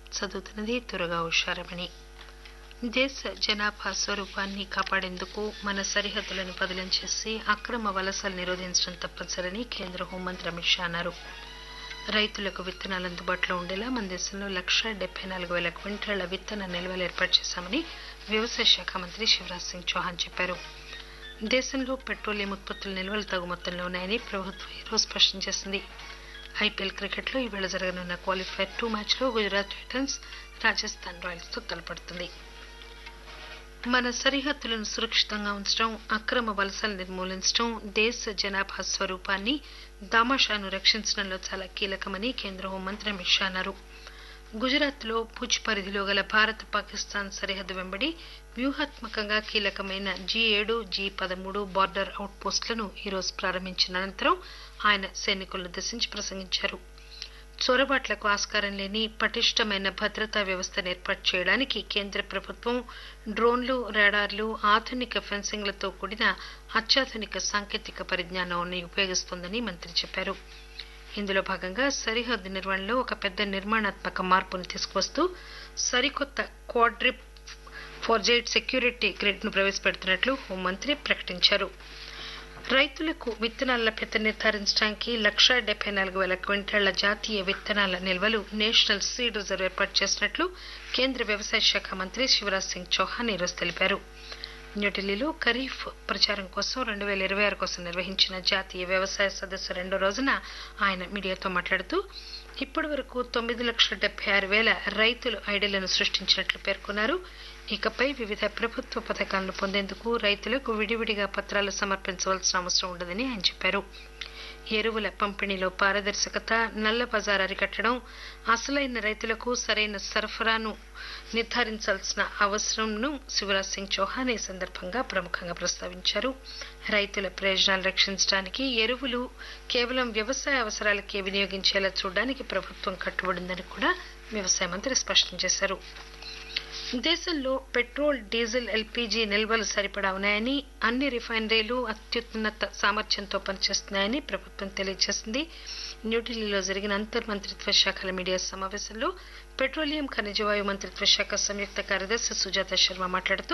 చదువుతున్నది త్వరగా హుషారమణి దేశ జనాభా స్వరూపాన్ని కాపాడేందుకు మన సరిహద్దులను పదిలం చేసి అక్రమ వలసలు నిరోధించడం తప్పనిసరని కేంద్ర హోంమంత్రి అమిత్ షా అన్నారు రైతులకు విత్తనాలు అందుబాటులో ఉండేలా మన దేశంలో లక్ష డెబ్బై నాలుగు వేల క్వింటాళ్ల విత్తన నిల్వలు ఏర్పాటు చేశామని వ్యవసాయ శాఖ మంత్రి శివరాజ్ సింగ్ చౌహాన్ చెప్పారు దేశంలో పెట్రోలియం ఉత్పత్తుల నిల్వలు తగు మొత్తంలో ఉన్నాయని ప్రభుత్వం ఈరోజు స్పష్టం చేసింది ఐపీఎల్ క్రికెట్లో ఈవేళ జరగనున్న క్వాలిఫైర్ టూ మ్యాచ్లో గుజరాత్ టైటన్స్ రాజస్థాన్ రాయల్స్తో తలపడుతుంది మన సరిహద్దులను సురక్షితంగా ఉంచడం అక్రమ వలసలు నిర్మూలించడం దేశ జనాభా స్వరూపాన్ని దామాషాను రక్షించడంలో చాలా కీలకమని కేంద్ర హోంమంత్రి అమిత్ షా అన్నారు గుజరాత్లో భుజ్ పరిధిలో గల భారత్ పాకిస్తాన్ సరిహద్దు వెంబడి వ్యూహాత్మకంగా కీలకమైన జీ ఏడు జీ పదమూడు బార్డర్ అవుట్ పోస్టులను ఈరోజు ప్రారంభించిన అనంతరం ఆయన సైనికులను ఉద్దేశించి ప్రసంగించారు చొరబాట్లకు ఆస్కారం లేని పటిష్టమైన భద్రతా వ్యవస్థను ఏర్పాటు చేయడానికి కేంద్ర ప్రభుత్వం డ్రోన్లు రాడార్లు ఆధునిక ఫెన్సింగ్లతో కూడిన అత్యాధునిక సాంకేతిక పరిజ్ఞానాన్ని ఉపయోగిస్తోందని మంత్రి చెప్పారు ఇందులో భాగంగా సరిహద్దు నిర్వహణలో ఒక పెద్ద నిర్మాణాత్మక మార్పును తీసుకువస్తూ సరికొత్త క్వాడ్రిప్ ఫోర్జైట్ సెక్యూరిటీ గ్రిడ్ను ప్రవేశపెడుతున్నట్లు హోంమంత్రి ప్రకటించారు రైతులకు విత్తనాల లభ్యత నిర్ధారించడానికి లక్షా డెబ్బై నాలుగు వేల క్వింటాళ్ల జాతీయ విత్తనాల నిల్వలు నేషనల్ సీడ్ రిజర్వ్ ఏర్పాటు చేసినట్లు కేంద్ర వ్యవసాయ శాఖ మంత్రి శివరాజ్ సింగ్ చౌహాన్ ఈరోజు తెలిపారు న్యూఢిల్లీలో ఖరీఫ్ ప్రచారం కోసం రెండు వేల ఇరవై ఆరు కోసం నిర్వహించిన జాతీయ వ్యవసాయ సదస్సు రెండో రోజున ఆయన మీడియాతో మాట్లాడుతూ ఇప్పటి వరకు తొమ్మిది లక్షల డెబ్బై ఆరు వేల రైతులు ఐడీలను సృష్టించినట్లు పేర్కొన్నారు ఇకపై వివిధ ప్రభుత్వ పథకాలను పొందేందుకు రైతులకు విడివిడిగా పత్రాలు సమర్పించవలసిన అవసరం ఉండదని ఆయన చెప్పారు ఎరువుల పంపిణీలో పారదర్శకత నల్ల బజార్ అరికట్టడం అసలైన రైతులకు సరైన సరఫరాను నిర్ధారించాల్సిన అవసరంను శివరాజ్ సింగ్ చౌహాన్ ఈ సందర్భంగా ప్రముఖంగా ప్రస్తావించారు రైతుల ప్రయోజనాలు రక్షించడానికి ఎరువులు కేవలం వ్యవసాయ అవసరాలకే వినియోగించేలా చూడడానికి ప్రభుత్వం కట్టుబడిందని కూడా వ్యవసాయ మంత్రి స్పష్టం చేశారు దేశంలో పెట్రోల్ డీజిల్ ఎల్పీజీ నిల్వలు సరిపడా ఉన్నాయని అన్ని రిఫైనరీలు అత్యున్నత సామర్థ్యంతో పనిచేస్తున్నాయని ప్రభుత్వం తెలియజేసింది న్యూఢిల్లీలో జరిగిన అంతర్ మంత్రిత్వ శాఖల మీడియా సమావేశంలో పెట్రోలియం ఖనిజవాయు మంత్రిత్వ శాఖ సంయుక్త కార్యదర్శి సుజాత శర్మ మాట్లాడుతూ